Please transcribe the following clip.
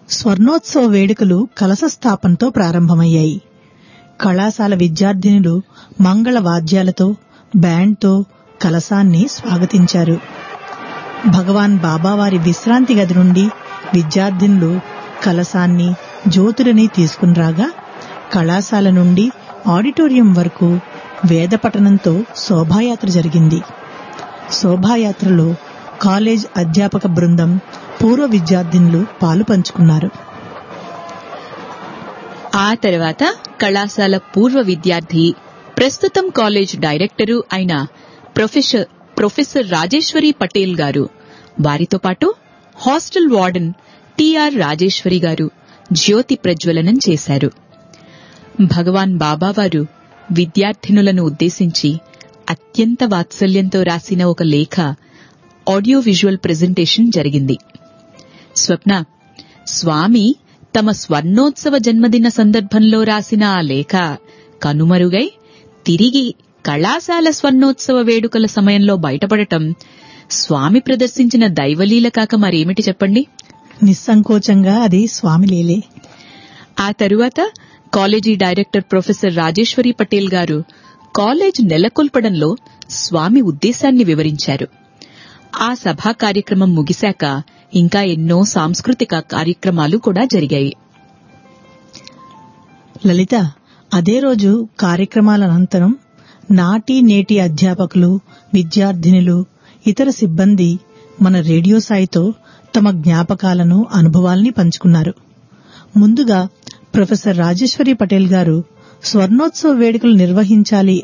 స్వర్ణోత్సవ వేడుకలు కలశ స్థాపనతో ప్రారంభమయ్యాయి కళాశాల విద్యార్థినులు మంగళ వాద్యాలతో బ్యాండ్తో కలశాన్ని స్వాగతించారు భగవాన్ బాబావారి విశ్రాంతి గది నుండి విద్యార్థినులు కలశాన్ని జ్యోతులని తీసుకుని రాగా కళాశాల నుండి ఆడిటోరియం వరకు వేద పఠనంతో శోభాయాత్ర జరిగింది శోభాయాత్రలో కాలేజ్ అధ్యాపక బృందం పూర్వ విద్యార్థినులు పాలు పంచుకున్నారు ఆ తర్వాత కళాశాల పూర్వ విద్యార్థి ప్రస్తుతం కాలేజ్ డైరెక్టరు అయిన ప్రొఫెసర్ ప్రొఫెసర్ రాజేశ్వరి పటేల్ గారు వారితో పాటు హాస్టల్ వార్డెన్ టిఆర్ రాజేశ్వరి గారు జ్యోతి ప్రజ్వలనం చేశారు భగవాన్ బాబావారు విద్యార్థినులను ఉద్దేశించి అత్యంత వాత్సల్యంతో రాసిన ఒక లేఖ ఆడియో విజువల్ ప్రెజెంటేషన్ జరిగింది స్వప్న స్వామి తమ స్వర్ణోత్సవ జన్మదిన సందర్భంలో రాసిన ఆ లేఖ కనుమరుగై తిరిగి కళాశాల స్వర్ణోత్సవ వేడుకల సమయంలో బయటపడటం స్వామి ప్రదర్శించిన దైవలీల కాక మరేమిటి చెప్పండి నిస్సంకోచంగా అది స్వామి లీలే ఆ తరువాత college director professor Rajeshwari Patel గారు కాలేజ్ నెలకొల్పడంలో స్వామి ఉద్దేశాన్ని వివరించారు ఆ సభా కార్యక్రమం ముగిశాక ఇంకా ఎన్నో సాంస్కృతిక కార్యక్రమాలు కూడా జరిగాయి లలిత అదే రోజు కార్యక్రమాల అనంతరం నాటి నేటి అధ్యాపకులు విద్యార్థినులు ఇతర సిబ్బంది మన రేడియో సాయితో తమ జ్ఞాపకాలను అనుభవాల్ని పంచుకున్నారు ముందుగా ప్రొఫెసర్ రాజేశ్వరి పటేల్ గారు స్వర్ణోత్సవ వేడుకలు నిర్వహించాలి